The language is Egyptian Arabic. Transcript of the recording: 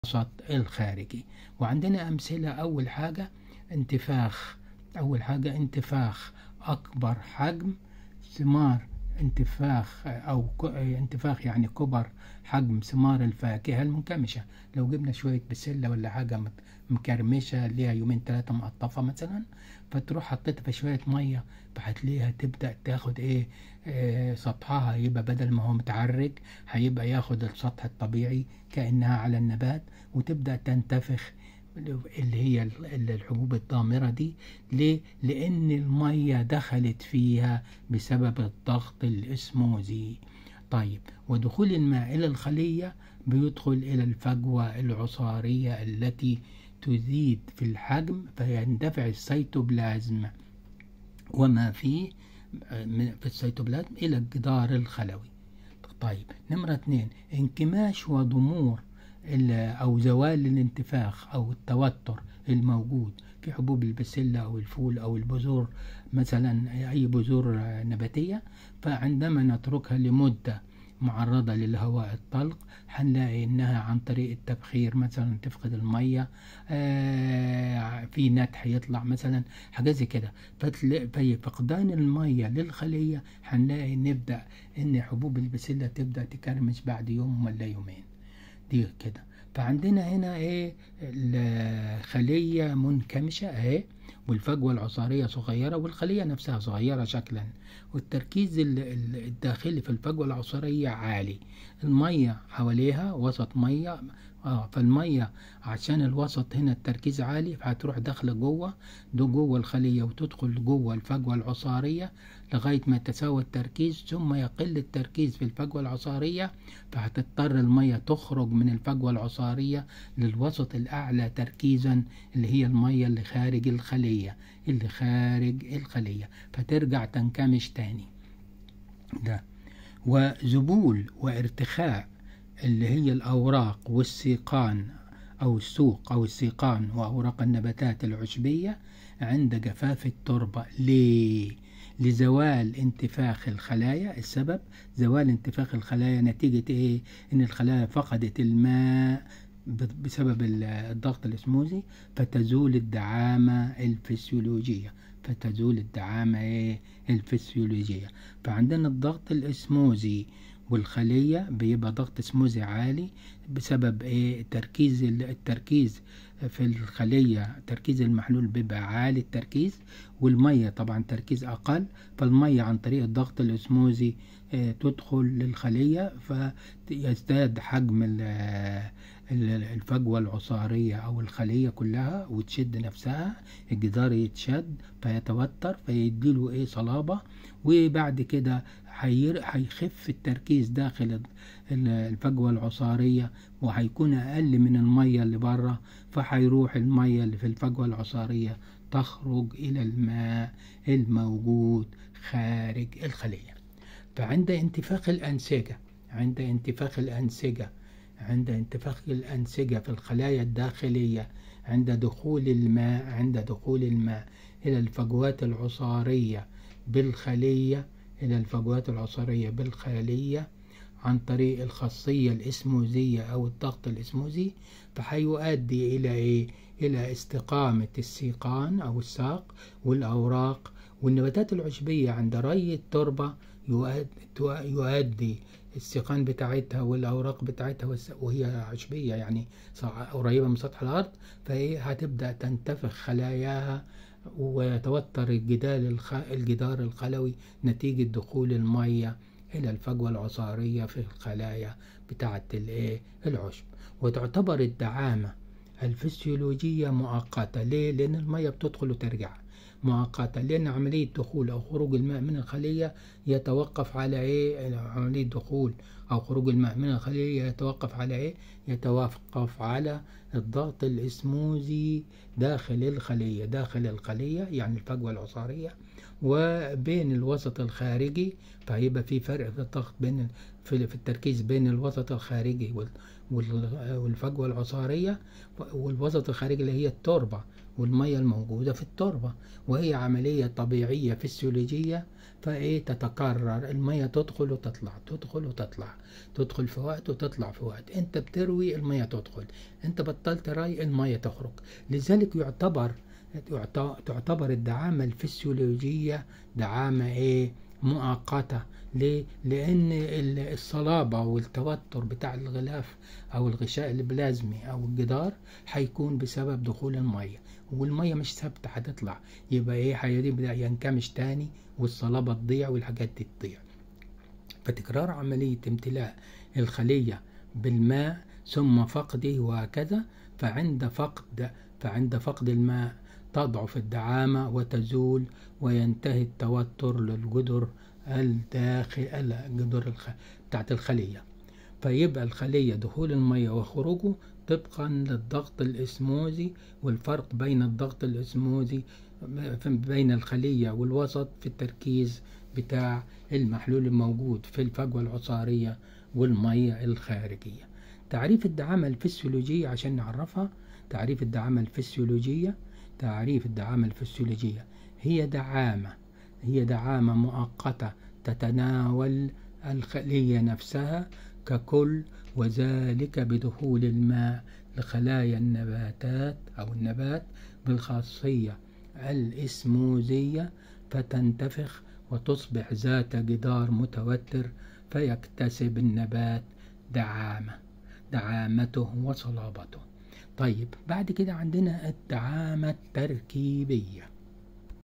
الوسط الخارجي وعندنا أمثلة أول حاجة انتفاخ أول حاجة انتفاخ أكبر حجم ثمار انتفاخ أو انتفاخ يعني كبر حجم ثمار الفاكهة المنكمشة لو جبنا شوية بسلة ولا حاجة مكرمشة ليها يومين تلاتة مقطفة مثلا فتروح حطيتها في شوية مية فهتلاقيها تبدأ تاخد ايه اه سطحها يبقى بدل ما هو متعرج هيبقى ياخد السطح الطبيعي كأنها على النبات وتبدأ تنتفخ اللي هي الحبوب الضامرة دي ليه؟ لأن المية دخلت فيها بسبب الضغط الإسموزي طيب ودخول الماء إلى الخلية بيدخل إلى الفجوة العصارية التي تزيد في الحجم فيندفع السيتوبلازم وما فيه في السيتوبلازم إلى الجدار الخلوي طيب نمرة اتنين انكماش وضمور أو زوال الانتفاخ أو التوتر الموجود في حبوب البسلة أو الفول أو البذور مثلا أي بذور نباتية فعندما نتركها لمدة معرضة للهواء الطلق هنلاقي انها عن طريق التبخير مثلا تفقد المية آه في نتح يطلع مثلا حاجات زي كده في فقدان المية للخلية هنلاقي نبدأ ان حبوب البسلة تبدأ تكرمش بعد يوم ولا يومين دي كده فعندنا هنا ايه الخلية منكمشة اهي والفجوة العصارية صغيرة والخلية نفسها صغيرة شكلا والتركيز الداخلي في الفجوة العصارية عالي المية حواليها وسط مية اه فالمية عشان الوسط هنا التركيز عالي فهتروح داخلة جوه دو جوه الخلية وتدخل جوه الفجوة العصارية لغاية ما يتساوى التركيز ثم يقل التركيز في الفجوة العصارية فهتضطر المية تخرج من الفجوة العصارية للوسط الأعلى تركيزا اللي هي المية اللي خارج الخلية اللي خارج الخلية فترجع تنكمش تاني ده وذبول وارتخاء اللي هي الأوراق والسيقان أو السوق أو السيقان وأوراق النباتات العشبية عند جفاف التربة ليه؟ لزوال انتفاخ الخلايا السبب زوال انتفاخ الخلايا نتيجة ايه ان الخلايا فقدت الماء بسبب الضغط الاسموزي فتزول الدعامة الفسيولوجية فتزول الدعامة ايه الفسيولوجية فعندنا الضغط الاسموزي والخلية بيبقى ضغط اسموزي عالي بسبب ايه تركيز التركيز في الخلية تركيز المحلول بيبقى عالي التركيز والمية طبعا تركيز أقل فالمية عن طريق الضغط الأسموزي اه تدخل للخلية فيزداد حجم الفجوة العصارية أو الخلية كلها وتشد نفسها الجدار يتشد فيتوتر فيديله إيه صلابة وبعد كده هيخف التركيز داخل الفجوة العصارية وهيكون أقل من المية اللي بره فهيروح المية اللي في الفجوة العصارية تخرج إلى الماء الموجود خارج الخلية فعند انتفاخ الأنسجة عند انتفاخ الأنسجة عند انتفاخ الأنسجة في الخلايا الداخلية عند دخول الماء عند دخول الماء إلى الفجوات العصارية بالخلية إلى الفجوات العصارية بالخلية عن طريق الخاصية الإسموزية أو الضغط الإسموزي فهيؤدي إلى إيه؟ إلى استقامة السيقان أو الساق والأوراق والنباتات العشبية عند ري التربة يؤدي السيقان بتاعتها والأوراق بتاعتها وهي عشبية يعني قريبة من سطح الأرض فهي هتبدأ تنتفخ خلاياها ويتوتر الجدال الجدار الخلوي نتيجة دخول المية إلى الفجوة العصارية في الخلايا بتاعة العشب وتعتبر الدعامة الفسيولوجية مؤقتة ليه؟ لأن المية بتدخل وترجع مؤقتة لأن عملية دخول أو خروج الماء من الخلية يتوقف على إيه؟ عملية دخول أو خروج الماء من الخلية يتوقف على إيه؟ يتوقف على الضغط الإسموزي داخل الخلية داخل الخلية يعني الفجوة العصارية وبين الوسط الخارجي فهيبقى في فرق في الضغط بين في التركيز بين الوسط الخارجي والفجوة العصارية والوسط الخارجي اللي هي التربة والمية الموجودة في التربة وهي عملية طبيعية فسيولوجية فايه تتكرر المية تدخل وتطلع تدخل وتطلع تدخل في وقت وتطلع في وقت انت بتروي المية تدخل انت بطلت ري المية تخرج لذلك يعتبر تعتبر الدعامة الفسيولوجية دعامة ايه مؤقتة ليه؟ لأن الصلابة والتوتر بتاع الغلاف أو الغشاء البلازمي أو الجدار هيكون بسبب دخول المية والمية مش ثابتة هتطلع يبقى إيه هيبدأ ينكمش تاني والصلابة تضيع والحاجات دي تضيع فتكرار عملية امتلاء الخلية بالماء ثم فقده وهكذا فعند فقد فعند فقد الماء تضعف الدعامة وتزول وينتهي التوتر للجدر الداخل الجدر الخ... بتاعت الخلية فيبقى الخلية دخول المية وخروجه طبقا للضغط الاسموزي والفرق بين الضغط الاسموزي بين الخلية والوسط في التركيز بتاع المحلول الموجود في الفجوة العصارية والمية الخارجية تعريف الدعامة الفسيولوجية عشان نعرفها تعريف الدعامة الفسيولوجية تعريف الدعامة الفسيولوجية هي دعامة هي دعامة مؤقتة تتناول الخلية نفسها ككل وذلك بدخول الماء لخلايا النباتات أو النبات بالخاصية الإسموزية فتنتفخ وتصبح ذات جدار متوتر فيكتسب النبات دعامة دعامته وصلابته طيب بعد كده عندنا الدعامة التركيبية